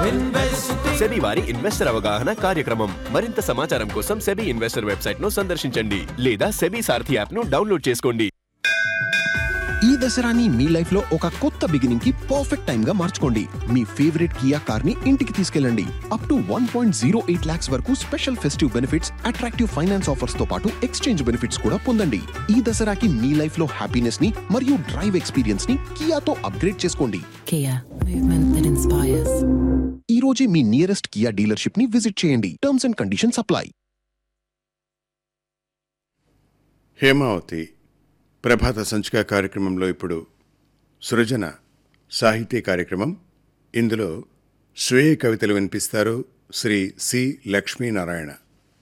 SEBI వారి investor అవగాహన కార్యక్రమం మరింత సమాచారం కోసం సెబీ ఇన్వెస్టర్ వెబ్సైట్ ను సందర్శించండి లేదా సెబీ సారథి యాప్ ను డౌన్లోడ్ చేసుకోండి ఈ దసరాని మీ లైఫ్ లో ఒక కొత్త బిగినింగ్ కి పర్ఫెక్ట్ టైం గా మార్చుకోండి మీ ఫేవరెట్ కియా కార్ ని ఇంటికి తీసుకెళ్ళండి up to one point zero eight lakhs వరకు special festive benefits attractive finance offers తో పాటు ఎక్స్చేంజ్ బెనిఫిట్స్ కూడా పొందండి ఈ దసరాకి మీ లైఫ్ లో హ్యాపీనెస్ ని మరియు డ్రైవ్ ఎక్స్పీరియన్స్ ని కియాతో అప్గ్రేడ్ చేసుకోండి Kia, movement that inspires. ఈ రోజే మీ నియరెస్ట్ కియా డీలర్షిప్ ని విజిట్ చేయండి terms and conditions apply Hemavathi ప్రభాత సంచిక కార్యక్రమంలో ఇప్పుడు సృజన సాహితీ కార్యక్రమం ఇందులో స్వీయ కవితలు వినిపిస్తారు శ్రీ సి లక్ష్మీనారాయణ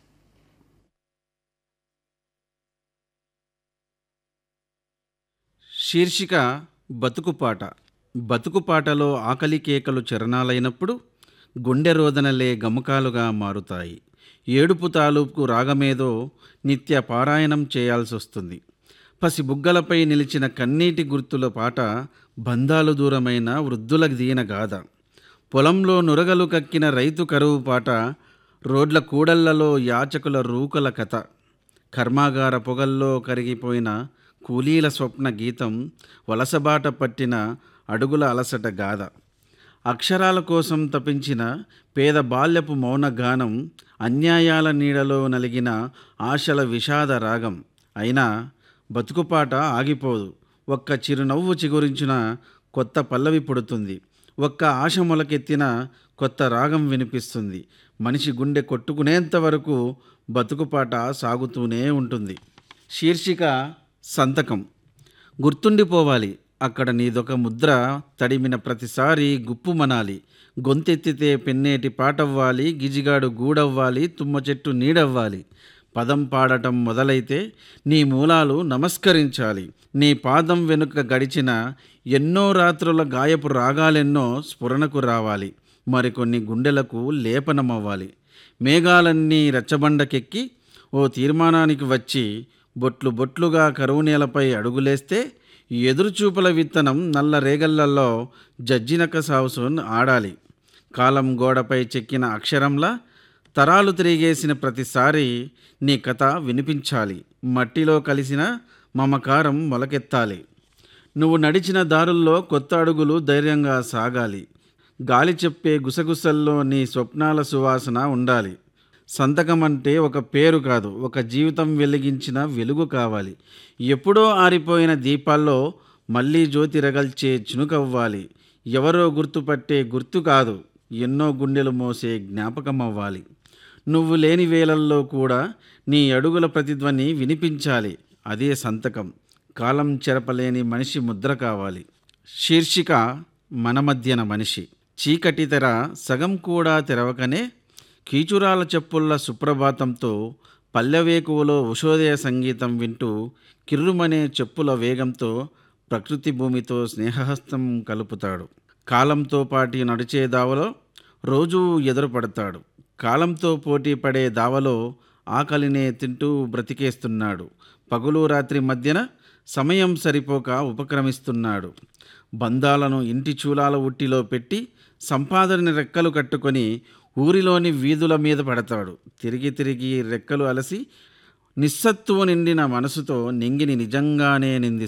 శీర్షిక బతుకుపాట బతుకుపాటలో ఆకలి కేకలు చరణాలైనప్పుడు గుండె రోదనలే గమకాలుగా మారుతాయి ఏడుపు తాలూకు రాగమేదో నిత్య పారాయణం చేయాల్సి వస్తుంది పసి బుగ్గలపై నిలిచిన కన్నీటి గుర్తుల పాట బంధాలు దూరమైన వృద్ధుల దీన గాథ పొలంలో నురగలు కక్కిన రైతు కరువు పాట రోడ్ల కూడళ్లలో యాచకుల రూకల కథ కర్మాగార పొగల్లో కరిగిపోయిన కూలీల స్వప్న గీతం వలసబాట పట్టిన అడుగుల అలసట గాథ అక్షరాల కోసం తపించిన పేద బాల్యపు మౌన గానం అన్యాయాల నీడలో నలిగిన ఆశల విషాద రాగం అయినా బతుకుపాట ఆగిపోదు ఒక్క చిరునవ్వు చిగురించిన కొత్త పల్లవి పుడుతుంది ఒక్క ఆశ మొలకెత్తిన కొత్త రాగం వినిపిస్తుంది మనిషి గుండె కొట్టుకునేంత వరకు బతుకుపాట సాగుతూనే ఉంటుంది శీర్షిక సంతకం గుర్తుండిపోవాలి అక్కడ నీదొక ముద్ర తడిమిన ప్రతిసారి గుప్పుమనాలి గొంతెత్తితే పెన్నేటి పాటవ్వాలి గిజిగాడు గూడవ్వాలి తుమ్మ చెట్టు నీడవ్వాలి పదం పాడటం మొదలైతే నీ మూలాలు నమస్కరించాలి నీ పాదం వెనుక గడిచిన ఎన్నో రాత్రుల గాయపు రాగాలెన్నో స్ఫురణకు రావాలి మరికొన్ని గుండెలకు లేపనమవ్వాలి మేఘాలన్నీ రెచ్చబండకెక్కి ఓ తీర్మానానికి వచ్చి బొట్లు బొట్లుగా కరువు నేలపై అడుగులేస్తే ఎదురుచూపుల విత్తనం నల్ల రేగళ్లలో జజ్జినక సావుసోన్ ఆడాలి కాలం గోడపై చెక్కిన అక్షరంలా తరాలు తిరిగేసిన ప్రతిసారి నీ కథ వినిపించాలి మట్టిలో కలిసిన మమకారం మొలకెత్తాలి నువ్వు నడిచిన దారుల్లో కొత్త అడుగులు ధైర్యంగా సాగాలి గాలి చెప్పే గుసగుసల్లో నీ స్వప్నాల సువాసన ఉండాలి సంతకం అంటే ఒక పేరు కాదు ఒక జీవితం వెలిగించిన వెలుగు కావాలి ఎప్పుడో ఆరిపోయిన దీపాల్లో మళ్ళీ జ్యోతి రగల్చే చినుకవ్వాలి ఎవరో గుర్తుపట్టే గుర్తు కాదు ఎన్నో గుండెలు మోసే జ్ఞాపకం అవ్వాలి నువ్వు లేని వేళల్లో కూడా నీ అడుగుల ప్రతిధ్వని వినిపించాలి అదే సంతకం కాలం చెరపలేని మనిషి ముద్ర కావాలి శీర్షిక మన మధ్యన మనిషి చీకటి తెర సగం కూడా తెరవకనే కీచురాల చెప్పుల్ల సుప్రభాతంతో పల్లెవేకువలో ఉషోదయ సంగీతం వింటూ కిర్రుమనే చెప్పుల వేగంతో ప్రకృతి భూమితో స్నేహహస్తం కలుపుతాడు కాలంతో పాటి నడిచే దావలో రోజూ ఎదురుపడతాడు కాలంతో పోటీ పడే దావలో ఆకలినే తింటూ బ్రతికేస్తున్నాడు పగులు రాత్రి మధ్యన సమయం సరిపోక ఉపక్రమిస్తున్నాడు బంధాలను ఇంటి చూలాల ఉట్టిలో పెట్టి సంపాదన రెక్కలు కట్టుకొని ఊరిలోని వీధుల మీద పడతాడు తిరిగి తిరిగి రెక్కలు అలసి నిస్సత్తువు నిండిన మనసుతో నింగిని నిజంగానే నింది